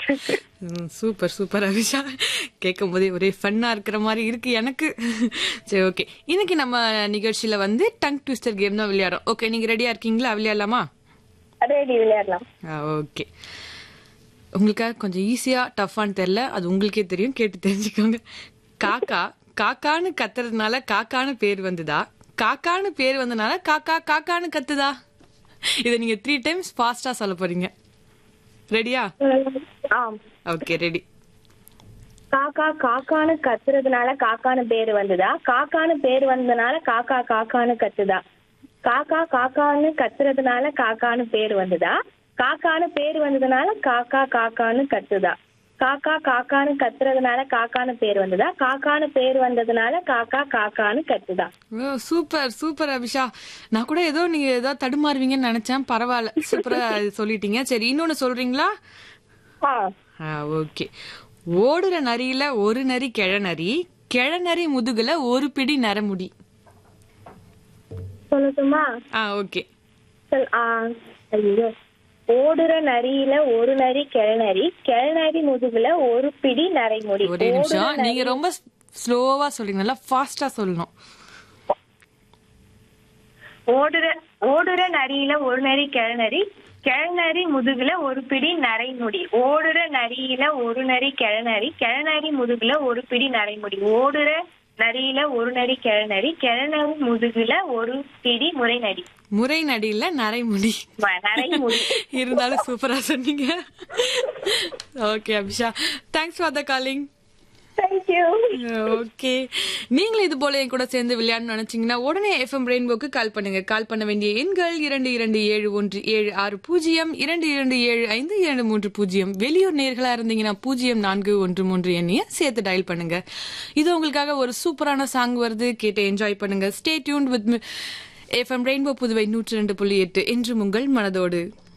ம், super super Abisha கேட்கும் போதே ஒரே ஃபன்னா இருக்கிற மாதிரி இருக்கு எனக்கு சரி ஓகே இன்னைக்கு நம்ம நிகழ்ச்சியில வந்து டங் ட்விஸ்டர் கேம் தான் விளையாடுறோம் ஓகே நீங்க ரெடியா இருக்கீங்களா விளையாடலாமா ரெடி விளையாடலாம் ஓகே உங்களுக்காக கொஞ்சம் ஈஸியா டஃப்பான்னு தெரியல அது உங்களுக்கே தெரியும் கேட்டு தெரிஞ்சுக்கோங்க காக்கா காக்கான்னு கத்துறதுனால காக்கான்னு பேர் வந்துதா காக்கான்னு பேர் வந்தனால காக்கா காக்கான்னு கத்துதா இதை நீங்க த்ரீ டைம்ஸ் ஃபாஸ்டா சொல்ல போறீங்க ரெடியா ஆம் ஓகே ரெடி காக்கா காக்கான்னு கத்துறதுனால காக்கான்னு பேர் வந்ததா காக்கான்னு பேர் வந்ததுனால காக்கா காக்கான்னு கத்துதா காக்கா காக்கான்னு கத்துறதுனால காக்கான்னு பேர் வந்ததா காக்கான்னு பேர் வந்ததுனால காக்கா காக்கான்னு கத்துதா காக்கா காக்கான்னு கத்துறதுனால காக்கான்னு பேர் வந்ததா காக்கான்னு பேர் வந்ததுனால காக்கா காக்கான்னு கத்துதா ஓ சூப்பர் சூப்பர் அபிஷா நான் கூட ஏதோ நீங்க ஏதோ தடுமாறுவீங்கன்னு நினைச்சேன் பரவாயில்ல சூப்பரா சொல்லிட்டீங்க சரி இன்னொன்னு சொல்றீங்களா ஆ ஓகே ஓடுற நரியில ஒரு நரி கிழநரி கிழநரி முதுகுல ஒரு பிடி நரமுடி சொல்லட்டுமா ஆ ஓகே சொல் ஆ ஐயோ ஓடுற நரியில ஒரு நரி கிழநரி கிழநரி முதுகுல ஒரு பிடி நரைமுடி ஒரே நிமிஷம் நீங்க ரொம்ப ஸ்லோவா சொல்றீங்க நல்லா ஃபாஸ்டா சொல்லணும் ஓடுற ஓடுற நரியில ஒரு நரி கிழநரி கிழநரி முதுகுல ஒரு பிடி நரைமுடி ஓடுற நரியில ஒரு நரி கிழநரி கிழநரி முதுகுல ஒரு பிடி நரைமுடி ஓடுற நரியில ஒரு நரி கிழநரி கிழநரி முதுகுல ஒரு பிடி முறைநடி முறை நடியில நரைமுடி ம- நரைமுடி இருந்தாலும் சூப்பரா சொன்னீங்க okay Abisha thanks for the calling thank you okay நீங்களும் இது போல என் கூட சேர்ந்து விளையாடணும்னு நினைச்சீங்கன்னா உடனே எஃப்எம் ரெயின்போக்கு கால் பண்ணுங்க கால் பண்ண வேண்டிய எண்கள் இரண்டு இரண்டு ஏழு ஒன்று ஏழு ஆறு பூஜ்ஜியம் இரண்டு இரண்டு ஏழு ஐந்து இரண்டு மூன்று பூஜ்ஜியம் வெளியூர் நேர்களா இருந்தீங்கன்னா பூஜ்ஜியம் நான்கு ஒன்று மூன்று எண்ணிய சேர்த்து டயல் பண்ணுங்க இது உங்களுக்காக ஒரு சூப்பரான சாங் வருது கேட்டு என்ஜாய் பண்ணுங்க stay tune with FM rainbow Puduvai நூற்றி ரெண்டு புள்ளி எட்டு என்று உங்கள் மனதோடு